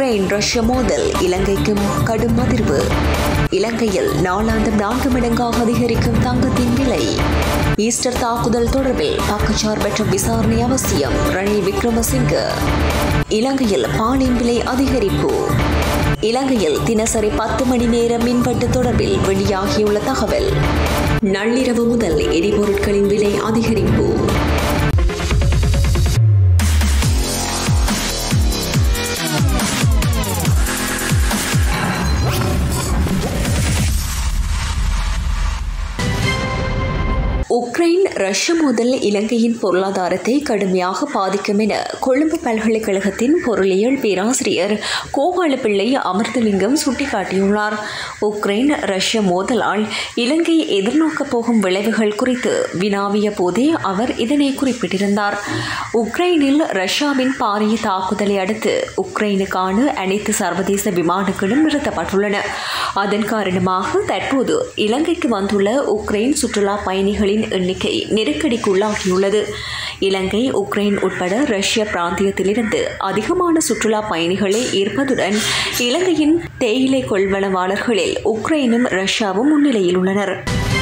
Ukraine ரஷ்ய மோதல் இலங்கைக்கும் கடும் அதிர்வு இலங்கையில் நாளாந்தம் நான்கு மடங்காக அதிகரிக்கும் தங்கத்தின் விலை ஈஸ்டர் தாக்குதல் தொடர்பில் பக்கச்சார்பற்ற விசாரணை அவசியம் ரணில் விக்ரமசிங்க இலங்கையில் பாலின் விலை அதிகரிப்பு இலங்கையில் தினசரி பத்து மணி நேர மின்வெட்டு தொடர்பில் வெளியாகியுள்ள தகவல் நள்ளிரவு முதல் எரிபொருட்களின் விலை அதிகரிப்பு உக்ரைன் ரஷ்ய மோதல் இலங்கையின் பொருளாதாரத்தை கடுமையாக பாதிக்கும் என கொழும்பு பல்கலைக்கழகத்தின் பொருளியல் பேராசிரியர் கோபாலப்பிள்ளை அமிர்தலிங்கம் சுட்டிக்காட்டியுள்ளார் உக்ரைன் ரஷ்ய மோதலால் இலங்கை எதிர்நோக்கப் போகும் விளைவுகள் குறித்து வினாவிய போதே அவர் இதனை குறிப்பிட்டிருந்தார் உக்ரைனில் ரஷ்யாவின் பாரிய தாக்குதலை அடுத்து உக்ரைனுக்கான அனைத்து சர்வதேச விமானங்களும் நிறுத்தப்பட்டுள்ளன அதன் காரணமாக தற்போது இலங்கைக்கு வந்துள்ள உக்ரைன் சுற்றுலா பயணிகளின் எண்ணிக்கை நெருக்கடிக்குள்ளாகியுள்ளது இலங்கை உக்ரைன் உட்பட ரஷ்ய பிராந்தியத்திலிருந்து அதிகமான சுற்றுலா பயணிகளை ஈர்ப்பதுடன் இலங்கையின் தேயிலை கொள்வனவாளர்களில் உக்ரைனும் ரஷ்யாவும் முன்னிலையில் உள்ளனர்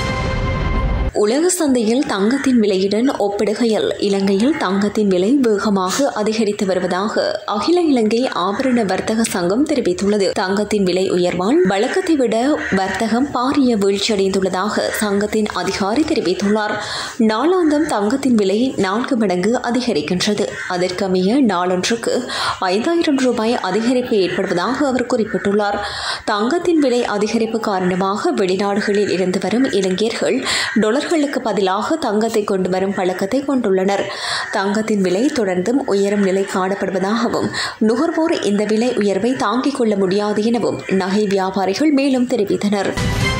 உலக சந்தையில் தங்கத்தின் விலையுடன் ஒப்பிடுகையில் இலங்கையில் தங்கத்தின் விலை வேகமாக அதிகரித்து வருவதாக அகில இலங்கை ஆபரண வர்த்தக சங்கம் தெரிவித்துள்ளது தங்கத்தின் விலை உயர்வால் வழக்கத்தை விட வர்த்தகம் பாரிய வீழ்ச்சியடைந்துள்ளதாக சங்கத்தின் அதிகாரி தெரிவித்துள்ளார் நாளாந்தம் தங்கத்தின் விலை நான்கு மடங்கு அதிகரிக்கின்றது அதற்கமைய நாளொன்றுக்கு ஐந்தாயிரம் ரூபாய் அதிகரிப்பு ஏற்படுவதாக அவர் குறிப்பிட்டுள்ளார் தங்கத்தின் விலை அதிகரிப்பு காரணமாக வெளிநாடுகளில் இருந்து வரும் இளைஞர்கள் டொலர் டாலர்களுக்கு பதிலாக தங்கத்தை கொண்டு வரும் பழக்கத்தை கொண்டுள்ளனர் தங்கத்தின் விலை தொடர்ந்தும் உயரும் நிலை காணப்படுவதாகவும் நுகர்வோர் இந்த விலை உயர்வை தாங்கிக் கொள்ள முடியாது எனவும் நகை வியாபாரிகள் மேலும் தெரிவித்தனர்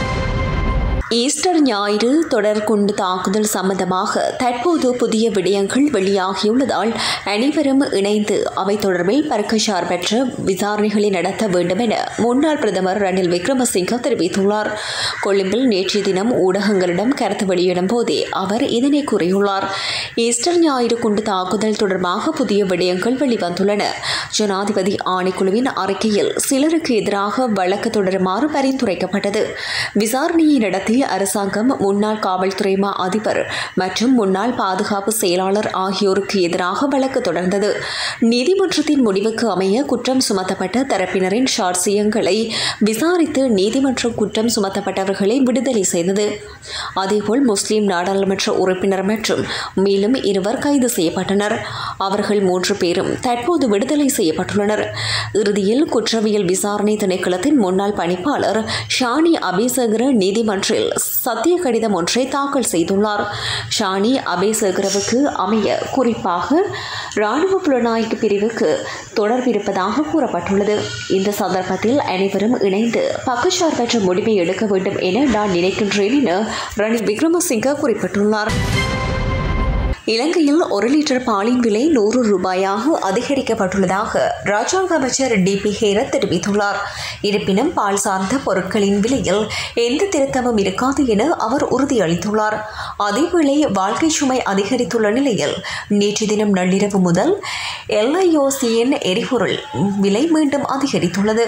ஈஸ்டர் ஞாயிறு தொடர் குண்டு தாக்குதல் சம்பந்தமாக தற்போது புதிய விடயங்கள் வெளியாகியுள்ளதால் அனைவரும் இணைந்து அவை தொடர்பில் பறக்கச்சார்பற்ற விசாரணைகளை நடத்த வேண்டும் என முன்னாள் பிரதமர் ரணில் விக்ரமசிங்க தெரிவித்துள்ளார் கொழும்பில் நேற்றைய தினம் ஊடகங்களிடம் கருத்து வெளியிடும் போதே அவர் இதனை கூறியுள்ளார் ஈஸ்டர் ஞாயிறு குண்டு தாக்குதல் தொடர்பாக புதிய விடயங்கள் வெளிவந்துள்ளன ஜனாதிபதி ஆணைக்குழுவின் அறிக்கையில் சிலருக்கு எதிராக வழக்கு தொடருமாறு பரிந்துரைக்கப்பட்டது விசாரணையை நடத்தி அரசாங்கம் முன்னாள் காவல்துறை மா அதிபர் மற்றும் முன்னாள் பாதுகாப்பு செயலாளர் ஆகியோருக்கு எதிராக வழக்கு தொடர்ந்தது நீதிமன்றத்தின் முடிவுக்கு அமைய குற்றம் சுமத்தப்பட்ட தரப்பினரின் சாட்சியங்களை விசாரித்து நீதிமன்றம் குற்றம் சுமத்தப்பட்டவர்களை விடுதலை செய்தது அதேபோல் முஸ்லிம் நாடாளுமன்ற உறுப்பினர் மற்றும் மேலும் இருவர் கைது செய்யப்பட்டனர் அவர்கள் மூன்று பேரும் தற்போது விடுதலை செய்யப்பட்டுள்ளனர் இறுதியில் குற்றவியல் விசாரணை திணைக்களத்தின் முன்னாள் பணிப்பாளர் ஷானி அபிசேகர நீதிமன்றில் சத்திய கடிதம் ஒன்றை தாக்கல் செய்துள்ளார் ஷானி அபேசகரவுக்கு அமைய குறிப்பாக இராணுவ புலனாய்வு பிரிவுக்கு தொடர்பிருப்பதாக கூறப்பட்டுள்ளது இந்த சந்தர்ப்பத்தில் அனைவரும் இணைந்து பக்கச்சார்பற்ற முடிவை எடுக்க வேண்டும் என நான் நினைக்கின்றேன் என ரணில் விக்ரமசிங்க குறிப்பிட்டுள்ளார் இலங்கையில் ஒரு லிட்டர் பாலின் விலை நூறு ரூபாயாக அதிகரிக்கப்பட்டுள்ளதாக ராஜாங்க அமைச்சர் டி பி ஹேரத் தெரிவித்துள்ளார் இருப்பினும் பால் சார்ந்த பொருட்களின் விலையில் எந்த திருத்தமும் இருக்காது என அவர் உறுதியளித்துள்ளார் அதேவேளை வாழ்க்கை சுமை அதிகரித்துள்ள நிலையில் நேற்று தினம் நள்ளிரவு முதல் எல்ஐஓசியின் எரிபொருள் விலை மீண்டும் அதிகரித்துள்ளது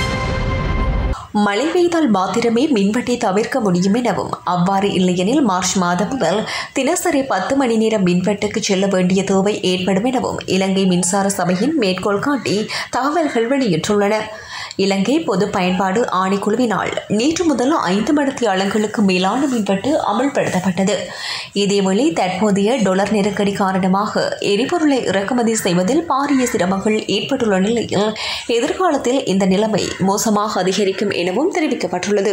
மழை பெய்தால் மாத்திரமே மின்வெட்டை தவிர்க்க முடியும் எனவும் அவ்வாறு இல்லையெனில் மார்ச் மாதம் முதல் தினசரி பத்து மணி நேரம் மின்வெட்டுக்கு செல்ல வேண்டிய தேவை ஏற்படும் எனவும் இலங்கை மின்சார சபையின் மேற்கோள் காட்டி தகவல்கள் வெளியிட்டுள்ளன இலங்கை பொது பயன்பாடு ஆணைக்குழுவினால் நேற்று முதல் ஐந்து மணித்தியாலங்களுக்கு மேலான மின்வெட்டு அமல்படுத்தப்பட்டது இதேவேளை தற்போதைய டொலர் நெருக்கடி காரணமாக எரிபொருளை இறக்குமதி செய்வதில் பாரிய சிரமங்கள் ஏற்பட்டுள்ள நிலையில் எதிர்காலத்தில் இந்த நிலைமை மோசமாக அதிகரிக்கும் எனவும் தெரிவிக்கப்பட்டுள்ளது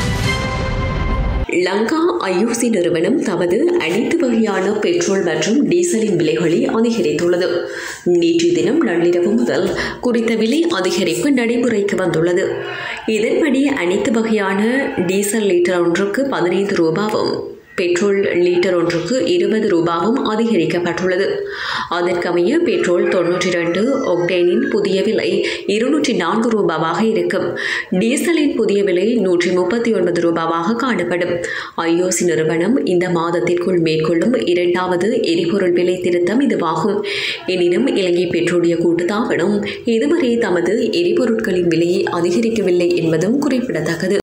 லங்கா ஐயூசி நிறுவனம் தமது அனைத்து வகையான பெட்ரோல் மற்றும் டீசலின் விலைகளை அதிகரித்துள்ளது நேற்று தினம் நள்ளிரவு முதல் குறித்த விலை அதிகரிப்பு நடைமுறைக்கு வந்துள்ளது இதன்படி அனைத்து வகையான டீசல் லிட்டர் ஒன்றுக்கு பதினைந்து ரூபாவும் பெட்ரோல் லிட்டர் ஒன்றுக்கு இருபது ரூபாவும் அதிகரிக்கப்பட்டுள்ளது அதற்கமைய பெட்ரோல் தொன்னூற்றி இரண்டு ஒக்டேனின் புதிய விலை இருநூற்றி நான்கு ரூபாவாக இருக்கும் டீசலின் புதிய விலை நூற்றி முப்பத்தி ஒன்பது ரூபாவாக காணப்படும் ஐஓசி நிறுவனம் இந்த மாதத்திற்குள் மேற்கொள்ளும் இரண்டாவது எரிபொருள் விலை திருத்தம் இதுவாகும் எனினும் இலங்கை பெட்ரோலிய கூட்டுத்தாபனம் இதுவரை தமது எரிபொருட்களின் விலையை அதிகரிக்கவில்லை என்பதும் குறிப்பிடத்தக்கது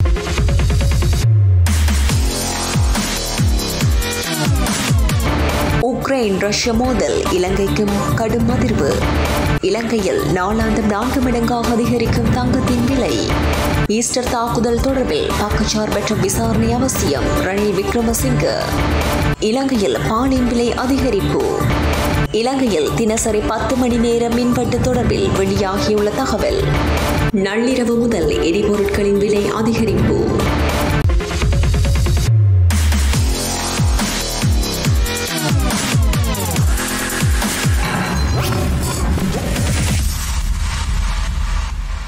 உக்ரைன் ரஷ்ய மோதல் இலங்கைக்கும் கடும் அதிர்வு இலங்கையில் நாளாந்தம் நான்கு மடங்காக அதிகரிக்கும் தங்கத்தின் விலை ஈஸ்டர் தாக்குதல் தொடர்பில் பக்கச்சார்பற்ற விசாரணை அவசியம் ரணில் விக்ரமசிங்க இலங்கையில் பாலின் விலை அதிகரிப்பு இலங்கையில் தினசரி பத்து மணி நேர மின்வெட்டு தொடர்பில் வெளியாகியுள்ள தகவல் நள்ளிரவு முதல் எரிபொருட்களின் விலை அதிகரிப்பு